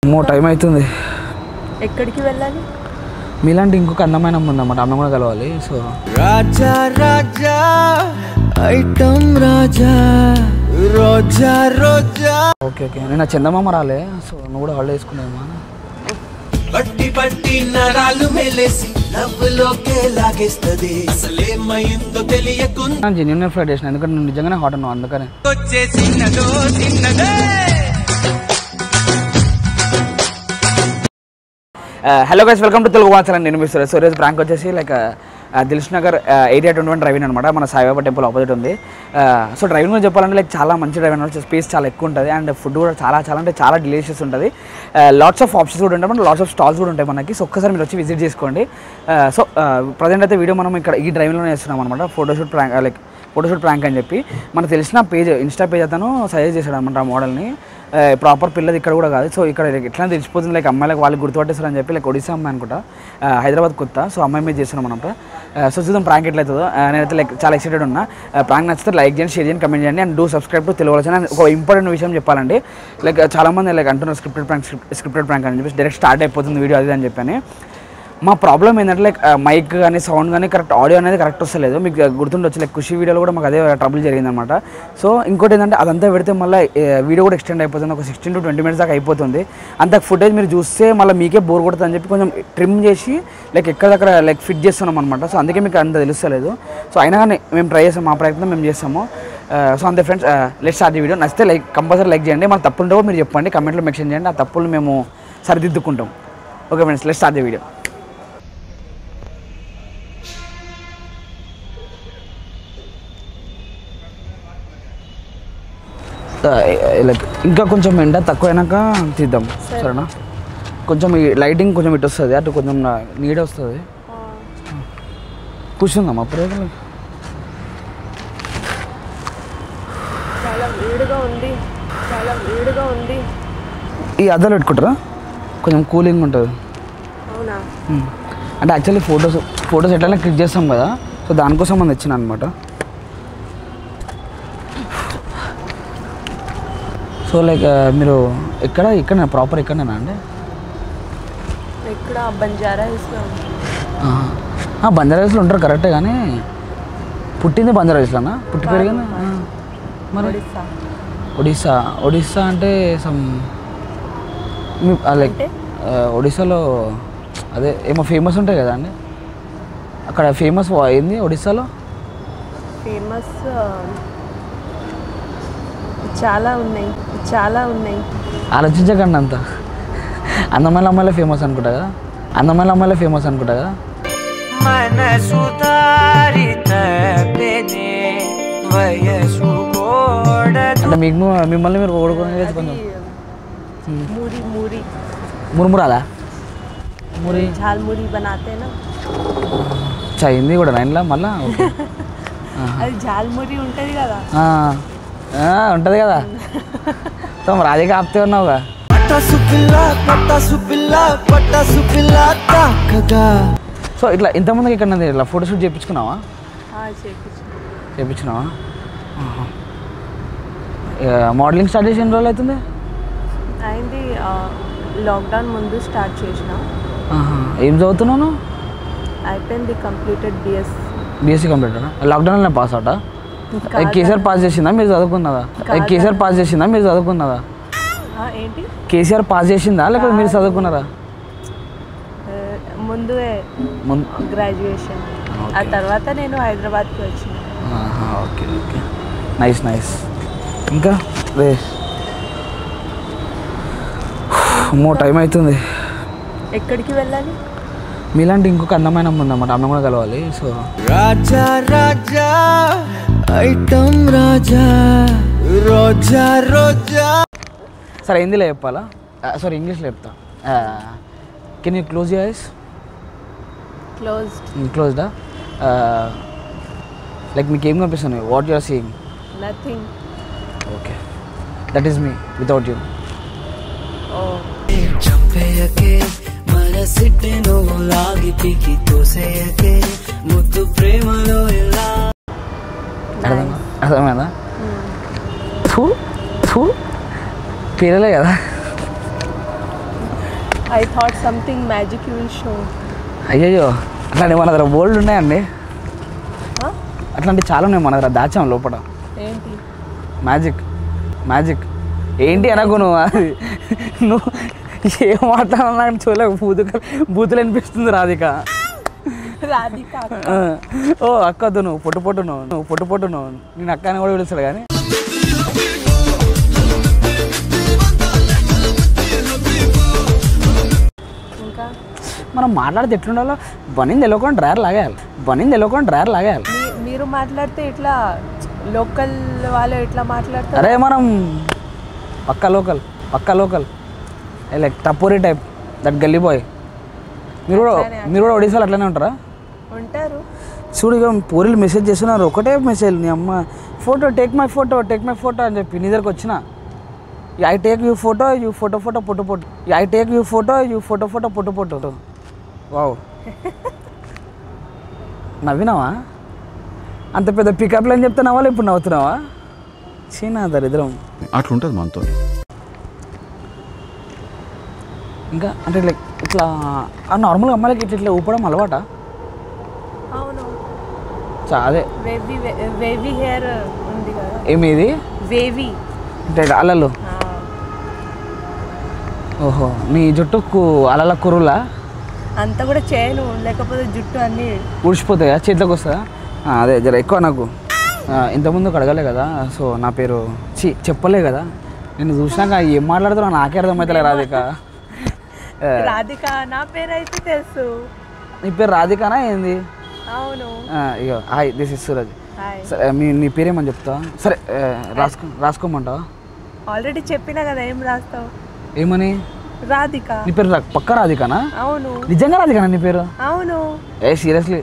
మో టైం అవుతుంది ఎక్కడికి వెళ్ళాలి మీలాంటి ఇంకొక అందమైన అమ్మ ఉందన్నమాట ఆమె కూడా కలవాలి so Raja Raja item Raja Roja Roja okay okay నేను ఆ చందమామ రాలే సో నువ్వు కూడా హాలిడే వేసుకునేమా పట్టి పట్టి నరాలు మెలేసి నవ్వులోకే లాగేస్తది అసలేమైందో తెలియకుండా జెన్యున్ ఫ్రైడ్ చేసిన ఎందుకంటే నువ్వు నిజంగానే హాట్ అన్నావు అందుకనే వచ్చేసినదో చిన్నదే hello guys welcome to Telugu watch నేను మీ సురేష్ సురేష్ బ్రాంక్ వచ్చేసి like Dilsukhnagar area twenty one driving అనమాట మన సాయిబాబా టెంపుల్ ఆపోజిట్ ఉంది సో డ్రైవింగ్ గురించి చెప్పాలంటే లైక్ చాలా మంచి డ్రైవింగ్ అనమాట స్పేస్ చాలా ఎక్కువ ఉంటుంది అండ్ ఫుడ్ కూడా చాలా చాలా అంటే చాలా డిలీషియస్ ఉంటుంది లాట్స్ ఆఫ్ ఆప్షన్స్ కూడా ఉంటాయి లాట్స్ ఆఫ్ స్టాల్స్ కూడా ఉంటాయి మనకి సో ఒక్కసారి మీరు వచ్చి విజిట్ చేసుకోండి సో ప్రజెంట్ అయితే వీడియో మనం ఇక్కడ ఈ డ్రైవింగ్లోనే చేస్తున్నాం అనమాట photoshoot prank like photoshoot prank అని చెప్పి మనకు తెలిసిన పేజ్ ఇన్స్టా పేజ్ అతను సజెస్ట్ చేశాడు అనమాట ఆ మోడల్ని ప్రాపర్ పిల్లది ఇక్కడ కూడా కాదు సో ఇక్కడ ఎట్లా తెలిసిపోతుంది లైక్ అమ్మాయిలకు వాళ్ళు గుర్తుపట్టేస్తారు అని చెప్పి లైక్ ఒడిశా అమ్మాయి అనుకుంటా ఆ, హైదరాబాద్ కొత్త సో అమ్మాయి మీద చేస్తున్నాం అనమాట సో చూద్దాం ప్రాంక్ ఎట్లయితుందో ఆ, నేనైతే లైక్ చాలా ఎక్సైటెడ్ ఉన్నా ప్రాంక్ నచ్చితే లైక్ చేయండి షేర్ చేయండి కమెంట్ చేయండి and do subscribe to Telugu and ఒక ఇంపార్టెంట్ విషయం చెప్పాలండి లైక్ చాలా మంది లైక్ అంటున్నారు స్క్రిప్టెడ్ ప్రాంక్ స్క్రిప్టెడ్ ప్రాంక్ అని చెప్పి డైరెక్ట్ స్టార్ట్ అయిపోతుంది వీడియో అది అని చెప్పని మా ప్రాబ్లం ఏంటంటే లైక్ మైక్ కానీ సౌండ్ కానీ కరెక్ట్ ఆడియో అనేది కరెక్ట్ వస్తలేదు మీకు గుర్తుండొచ్చు లైక్ ఖుషి వీడియోలో కూడా మాకు అదే ట్రబుల్ జరిగిందనమాట సో ఇంకోటి ఏంటంటే అదంతా పెడితే మళ్ళీ వీడియో కూడా ఎక్స్టెండ్ అయిపోతుంది ఒక సిక్స్టీన్ టు ట్వంటీ మినిట్స్ దాకా అయిపోతుంది అంత ఫుటేజ్ మీరు చూస్తే మళ్ళీ మీకే బోర్ కొడుతుంది అని చెప్పి కొంచెం ట్రిమ్ చేసి లైక్ ఎక్కడక్కడ లైక్ ఫిట్ చేస్తున్నాం అనమాట సో అందుకే మీకు అంత తెలుస్తలేదు సో అయినా కానీ మేము ట్రై చేస్తాం మా ప్రయత్నం మేము చేస్తాము సో అంతే ఫ్రెండ్స్ లెట్ స్టార్ట్ వీడియో నచ్చితే లైక్ కంపల్సరీ లైక్ చేయండి మన తప్పులు ఉంటే కూడా మీరు చెప్పండి కమెంట్లో మెన్షన్ చేయండి ఆ తప్పులు మేము సరిదిద్దుకుంటాం okay friends let start the video like ఇంకా కొంచెం ఎండ తక్కువ అయినాక తీద్దాం సరేనా కొంచెం ఈ లైటింగ్ కొంచెం ఇటు వస్తుంది అటు కొంచెం నీడ వస్తుంది కూర్చుందాం అప్పుడే చాలా వేడిగా ఉంది చాలా వేడిగా ఉంది ఈ అద్దాలు పెట్టుకుంటారా కొంచెం కూలింగ్ ఉంటుంది అవునా ఉమ్. అంటే యాక్చువల్లీ ఫొటోస్ ఫొటోస్ ఎట్లయినా క్లిక్ చేస్తాం కదా సో దానికోసం మనం తెచ్చిన అనమాట సో లైక్ మీరు ఎక్కడ ఇక్కడ ప్రాపర్ ఇక్కడనేనా అండి ఇక్కడ బంజారా హిల్స్లో ఉంది బంజారా హిల్స్లో ఉంటారు కరెక్టే కానీ పుట్టింది బంజారా హిల్స్లోనా పుట్టి పెరిగింది ఆ. మరి ఒడిస్సా ఒడిస్సా ఒడిస్సా అంటే సమ్ లైక్ అంటే? ఒడిస్సాలో అదే ఏమో ఫేమస్ ఉంటాయి కదా అండి అక్కడ ఫేమస్ ఏంది ఒడిస్సాలో ఫేమస్ చాలా ఉన్నాయి చాలా ఉన్నాయి ఆలోచించకండి అంత అందమైన అమ్మాయిలే ఫేమస్ అనుకుంటా కదా అందమైన అమ్మాయిలే ఫేమస్ అనుకుంటా కదా మనసు దారితపెనే వయసు గోడ అంటే మీకు మిమ్మల్ని మీరు ఓడుకునే కొంచెం मूरी मूरी మురుమురాలా మురి झाल मूरी बनाते हैं ना చా హిందీ కూడా లైన్లో మళ్ళా ఓకే అది జాల్ మూరి ఉంటుంది కదా ఉంటుంది కదా సో రాజకీయ ఆప్తే ఉన్నావుగా పటాసు పిల్ల పటాసు పిల్ల పటాసు పిల్ల తాకగా సో ఇట్లా ఇంతమందికి ఇక్కడ ఇట్లా ఫోటోషూట్ చేయించుకున్నావా ఆ, చేపించు చేయించుకున్నావా మోడలింగ్ స్టార్ట్ చేసి ఎన్ని రోజులు అవుతుంది అయింది ఆ, లాక్డౌన్ ముందు స్టార్ట్ చేసిన ఆహా. ఏం చదువుతున్నాను అయిపోయింది కంప్లీటెడ్ బిఎస్ బీఎస్సీ కంప్యూటర్ లాక్డౌన్లో పాస్ అవుటా కేసీఆర్ పాస్ చేసిందా మీరు చదువుకున్నదా ఏ, కేసీఆర్ పాస్ చేసిందా మీరు చదువుకున్నదా ఏంటి కేసీఆర్ పాస్ చేసిందా లేకపోతే మీరు చదువుకున్నారా ఆ, ముందే ముందు గ్రాడ్యుయేషన్ ఆ తర్వాత నేను హైదరాబాద్కి వచ్చిన ఆహా, ఓకే ఓకే నైస్ నైస్ ఇంకా రే మో టైం అవుతుంది ఎక్కడికి వెళ్ళాలి మీలాంటి ఇంకొక అందమైన అమ్మ ఉందన్నమాట ఆమె కూడా కలవాలి సో రాజా రాజా ఐటమ్ రాజా రోజా రోజా సరే హిందీలో చెప్పాలా సారీ ఇంగ్లీష్లో చెప్తా can you close you eyes closed క్లోజ్డా లైక్ మీకు ఏం కనిపిస్తుంది what you are seeing nothing okay that is me without you ఓ చంపేయకే మనసిట్టే నువ్వు లాగి పీకి తోసేయకే ముద్దు ప్రేమలో ఎలా అర్థమా అర్థమైందా ఫూ ఫూ పిల్లలే కదా I thought something magic you will show. అయ్యయ్యో అట్లాంటి మన దగ్గర బోల్డ్ ఉన్నాయండి Huh? అట్లాంటి చాలా ఉన్నాయి మన దగ్గర దాచాం లోపల ఏంటి మ్యాజిక్ మ్యాజిక్ ఏంటి అనకు నువ్వు అది నువ్వు ఏం మాట్లాడాలన్నా చూడలేక బూతులు బూతులు అనిపిస్తుంది రాధిక రాధిక ఆ, ఓ అక్కద్దు నువ్వు పొట్టు పొట్టు నువ్వు నువ్వు పొట్టు పొట్టు నువ్వు నేను అక్క అని కూడా పిలుస్తాడు కానీ ఇంకా మనం మాట్లాడితే ఎట్లుండాలో బనింది తెలియకుండా డ్రైవర్ లాగేయాలి బనింది తెలియకుండా డ్రైవర్ లాగేయాలి మీ- మీరు మాట్లాడితే ఇట్లా లోకల్ వాళ్ళు ఎట్లా మాట్లాడతారు అరే మనం పక్క లోకల్ పక్క local like tapori type that Gully Boy మీరు కూడా అట్లానే, మీరు కూడా ఒడిశాలో అట్లనే ఉంటారా ఉంటారు చూడు ఇక పూరీలు మెసేజ్ చేస్తున్నారు ఒకటే మెసేజ్ నీ అమ్మ photo take my photo take my photo అని చెప్పి నీ దగ్గరకు వచ్చిన I take you photo you photo photo పొట్టు పొట్టు I take you photo you photo photo పొట్టు పొట్టు వావ్ నవ్వినావా అంత పెద్ద పికప్లు అని చెప్తున్నావా ఇప్పుడు నవ్వుతున్నావా చీనా దరిద్రం అట్లుంటుంది మనతో ఇంకా అంటే లైక్ ఇట్లా నార్మల్గా అమ్మాయిలకి ఇట్లా ఇట్లా ఊపడం అలవాట అవును చా అదే వేవీ వేవీ హెయిర్ ఉంది కదా ఏమి ఇది వేవీ అంటే అలలు ఓహో నీ జుట్టుకు అలల కురులా అంతా కూడా చేయను లేకపోతే జుట్టు అన్ని ఊడిచిపోతాయా చేతిలోకి వస్తుందా ఆ, అదే జర ఎక్కువ నాకు ఆ, ఇంతకుముందు అడగలే కదా సో నా పేరు చి చెప్పలే కదా నేను చూసినాక ఏం మాట్లాడుతున్నా నాకే అర్థమవుతలే రాధిక ఆ, రాధిక నా పేరు అయితే తెలుసు నీ పేరు రాధికనా ఏంది అవును ఆ, ఇగో hi this is Suraj hi సరే మీ నీ పేరేమని చెప్తా సరే ఆ, రాసుకో రాసుకోమంటావా ఆల్రెడీ చెప్పినా కదా ఏం రాస్తావు ఏమని రాధిక నీ పేరు రా- పక్క రాధికనా అవును నిజంగా రాధికనా నీ పేరు అవును ఏ సీరియస్లీ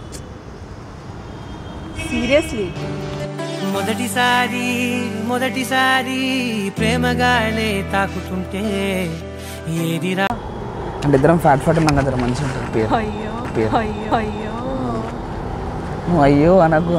సీరియస్లీ మొదటిసారి మొదటిసారి ప్రేమగానే తాకుతుంటే ఏదిరా అంటే ఇద్దరం ఫ్యాట్ ఫ్యాట్ ఉన్నాం కదా మంచిగా ఉంటుంది పేరు అయ్యో పేరు. అయ్యో అయ్యో నువ్వు అయ్యో అనకు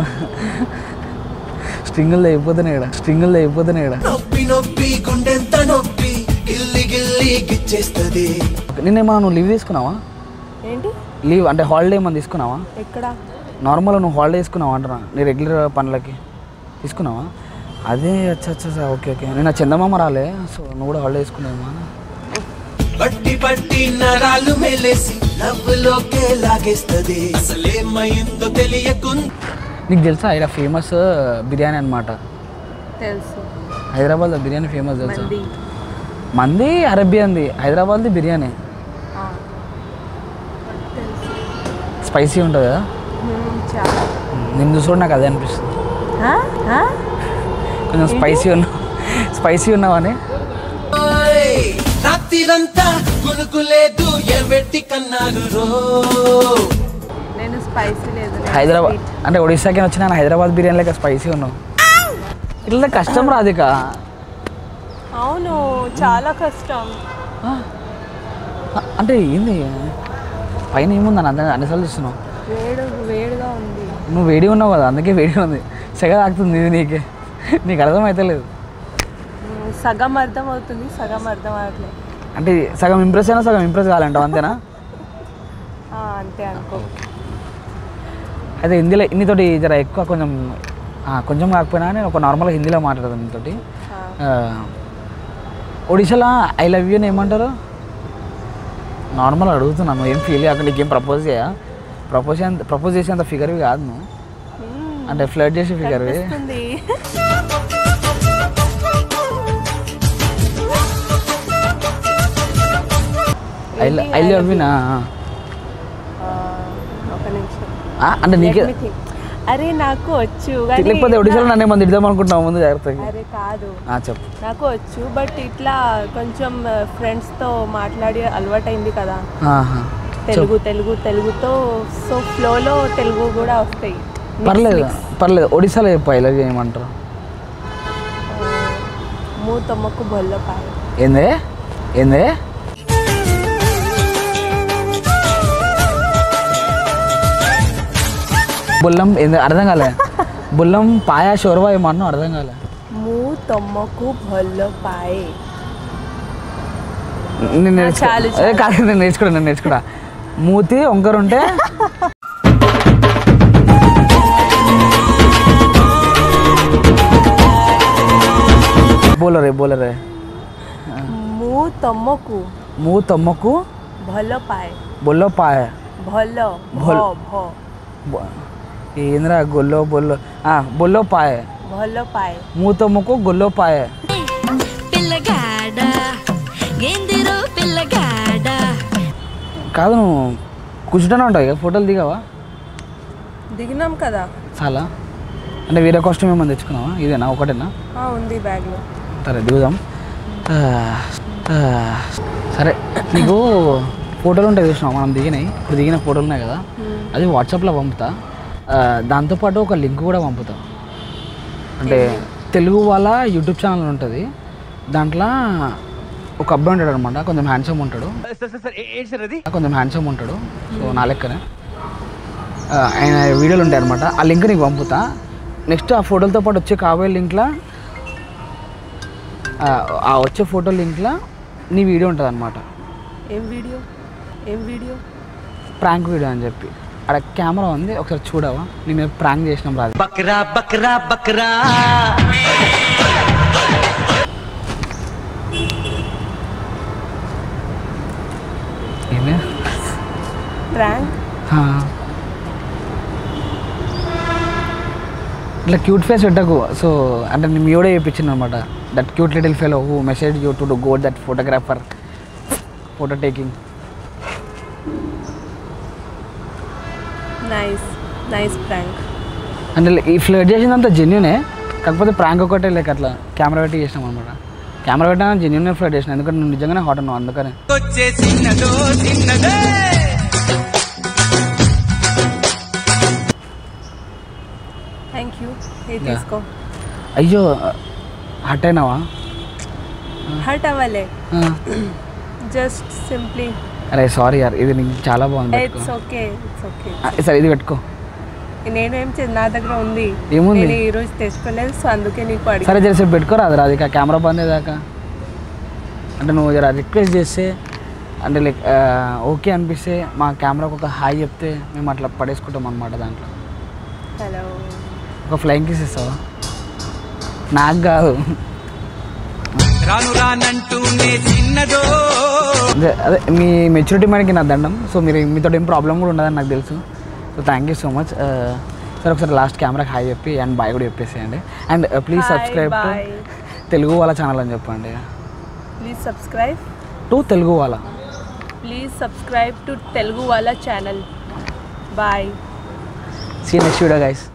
స్ట్రింగులు అయిపోతున్నాయి ఇక్కడ స్ట్రింగులు అయిపోతున్నాయి ఇక్కడ నొప్పి నొప్పి గుండెంత నొప్పి గిల్లి గిల్లి గిచ్చేస్తుంది నిన్నేమన్నా నువ్వు లీవ్ తీసుకున్నావా ఏంటి లీవ్ అంటే హాలిడే ఏమన్నా తీసుకున్నావా ఎక్కడ నార్మల్గా నువ్వు హాలిడే తీసుకున్నావా అంటున్నా నీ రెగ్యులర్ పనులకి తీసుకున్నావా అదే అచ్చా అచ్చా ఓకే ఓకే నేను ఆ చందమామ రాలే సో నువ్వు కూడా హాలిడే తీసుకున్నావా పట్టి పట్టి నరాలు మెలేసి నవ్వులోకే లాగేస్తుంది అసలేమైందో తెలియకుండా నీకు తెలుసా ఇక్కడ ఫేమస్ బిర్యానీ అనమాట తెలుసు హైదరాబాద్లో బిర్యానీ ఫేమస్ తెలుసా మంది మంది అరేబియన్ది హైదరాబాద్ది బిర్యానీ ఆ. తెలుసు స్పైసీ ఉంటుంది కదా మ్మ్, చాలా నిన్ను చూసుకుంటే నాకు అదే అనిపిస్తుంది ఆ? ఆ? కొంచెం స్పైసీ ఉన్నావు స్పైసీ ఉన్నావని ఓయ్, రాత్రిరంతా కునుకు లేదు ఎవ్వెట్టి కన్నారు రో నేను స్పైసీ లేదు నేను హైదరాబాద్ sweet. అంటే ఒడిశాకి వచ్చిన హైదరాబాద్ బిర్యానీ లెక్క స్పైసీ ఉన్నావు ఇట్లా కష్టం రాధిక అవును చాలా కష్టం ఆ, అంటే ఏంది పైన ఏముందని అంత అన్నిసార్లు చూస్తున్నావు వేడు వేడిగా ఉంది నువ్వు వేడి ఉన్నావు కదా అందుకే వేడిగా ఉంది సెగ తాకుతుంది ఇది నీకే నీకు అర్థమైతే లేదు మ్మ్, సగం అర్థం అవుతుంది సగం అర్థం అవ్వట్లేదు అంటే సగం ఇంప్రెస్ అయినా సగం ఇంప్రెస్ కావాలంటావు అంతేనా ఆ, అంతే అనుకో అయితే హిందీలో ఇన్నితోటి జర ఎక్కువ కొంచెం ఆ, కొంచెం కాకపోయినా నేను ఒక నార్మల్గా హిందీలో మాట్లాడతాను నీతోటి ఆ, ఆ, ఒడిశాలో ఐ లవ్ యూ అని ఏమంటారు నార్మల్ అడుగుతున్నాను నువ్వు ఏం ఫీల్ అక్కడ నీకేం ప్రపోజ్ చేయా ప్రపోజ్ ప్రపోజ్ చేసేంత ఫిగర్వి కాదు నువ్వు మ్మ్, అంటే ఫ్లడ్ చేసే ఫిగర్వి కనిపిస్తుంది ఐ ఏంటి? I I love love you నా ఆ, ఒక నిమిషం అంటే నీకే Let me think. అరే నాకు వచ్చు కానీ లేకపోతే ఒడిశాలో ఇట్లా- నన్ను ఏమన్నా తిడదాం అనుకుంటున్నావు ముందు జాగ్రత్తగా అరే కాదు ఆ, చెప్పు నాకు వచ్చు బట్ ఇట్లా కొంచెం ఫ్రెండ్స్తో మాట్లాడి అలవాటైంది కదా ఆహా. తెలుగు తెలుగు తెలుగుతో సో ఫ్లోలో తెలుగు కూడా వస్తాయి Mix, పర్లేదు mix. పర్లేదు ఒడిశాలో చెప్పు ఐ లవ్ యూ ఏమంటారు ఆ, మూ తొమ్మకు బొల్ల పాయ ఏందే ఏందే బుల్లం ఏంది అర్థం కాలే బుల్లం పాయా షోర్వా ఏమన్నా అర్థం కాలే మూ తొమ్మకు బొల్ల పాయే నేను నేర్చుకో చాలు, ఏ, కాదు నేను నేర్చుకున్నా నేను నేర్చుకున్నా మూతి వంకర ఉంటే బోలరే బోలరే ମୁଁ ତମକୁ ମୁଁ ତମକୁ ଭଲ ପାଏ బొల్ల పాయ ଭଲ ଭ ଭଲ। ଭ బొ- ఏంద్రా గొల్లో బొల్లో ఆ, బొల్లో పాయ ଭଲ ପାଏ ମୁଁ ତମକୁ గొల్లో పాయ పిల్లగాడ గేందిరో పిల్లగాడ కాదు నువ్వు కూర్చుంటూనే ఉంటావు ఇక ఫోటోలు దిగావా దిగినాం కదా చాలా అంటే వేరే కాస్ట్యూమ్ ఏమైనా తెచ్చుకున్నావా ఇదేనా ఒకటేనా ఆ, ఉంది బ్యాగ్లో సరే దిగుదాం ఆ, ఆ, సరే నీకు ఫోటోలు ఉంటాయి చూసినావు మనం దిగినాయి ఇప్పుడు దిగిన ఫోటోలు ఉన్నాయి కదా అది వాట్సాప్లో పంపుతా ఆ, దాంతోపాటు ఒక లింక్ కూడా పంపుతా అంటే తెలుగు వాళ్ళ యూట్యూబ్ ఛానల్ ఉంటుంది దాంట్లో ఒక అబ్బాయి ఉంటాడు అనమాట కొంచెం హ్యాండ్సమ్ ఉంటాడు కొంచెం హ్యాండ్సమ్ ఉంటాడు సో నా లెక్కనే ఆ, ఆయన వీడియోలు ఉంటాయి అనమాట ఆ లింక్ నీకు పంపుతా నెక్స్ట్ ఆ ఫోటోలతో పాటు వచ్చే కాబోయే లింక్లో ఆ వచ్చే ఫోటో లింక్లో నీ వీడియో ఉంటుంది అనమాట ఏం వీడియో ఏం వీడియో ప్రాంక్ వీడియో అని చెప్పి అక్కడ కెమెరా ఉంది ఒకసారి చూడవా నేను ప్రాంక్ చేసినాం రాదు बकरा बकरा बकरा ఏమే ప్రాంక్ ఆ. ఇట్లా క్యూట్ ఫేస్ పెట్టకు సో అంటే నేను మీడే చేయించింది అనమాట that cute little fellow who message you to go that photographer photo taking nice nice prank అంటే ఈ ఫ్లడ్ చేసిందంతా జెన్యునే కాకపోతే ప్రాంక్ ఒకటే లేక అట్లా కెమెరా పెట్టి చేసినాం అనమాట కెమెరా పెట్టినా జెన్యున్ ఫ్లడ్ చేసిన ఎందుకంటే నువ్వు నిజంగానే హాట్ ఉన్నావు అందుకనే వచ్చే చిన్నదో చిన్నదే థ్యాంక్ యూ ఇది Yeah. తీసుకో అయ్యో హట్ అయినావా హర్ట్ అవ్వలే ఆ. జస్ట్ సింప్లీ అరే సారీ యార్ ఇది నీకు చాలా బాగుంది ఇట్స్ పెట్టుకో ఓకే ఇట్స్ ఓకే ఆ, సరే ఇది పెట్టుకో నేను ఏం చే నా దగ్గర ఉంది ఏముంది? నేను ఈ రోజు తెచ్చుకోలేదు సో అందుకే నీకు అడిగి సరే జరసేపు పెట్టుకోరా అది రాదు కెమెరా బంద్ అయ్యేదాకా అంటే నువ్వు జర రిక్వెస్ట్ చేస్తే అంటే లైక్ ఓకే అనిపిస్తే మా కెమెరాకి ఒక హాయ్ చెప్తే మేము అట్లా పడేసుకుంటాం అనమాట దాంట్లో హలో ఒక ఫ్లైంగ్ కిస్ ఇస్తావా నాకు కాదు రాను రానంటూనే చిన్నదో అదే అదే మీ మెచ్యూరిటీ మనకి నా దండం సో మీరు మీతో ఏం ప్రాబ్లం కూడా ఉండదని నాకు తెలుసు so thank you so much సరే ఒకసారి లాస్ట్ కెమెరాకి హాయ్ చెప్పి అండ్ బాయ్ కూడా చెప్పేసేయండి and please Hi, subscribe to bye. Telugu వాళ్ళ ఛానల్ అని చెప్పండి ప్లీజ్ సబ్స్క్రైబ్ టు తెలుగు వాళ్ళ ప్లీజ్ సబ్స్క్రైబ్ టు తెలుగు వాళ్ళ channel bye see next video guys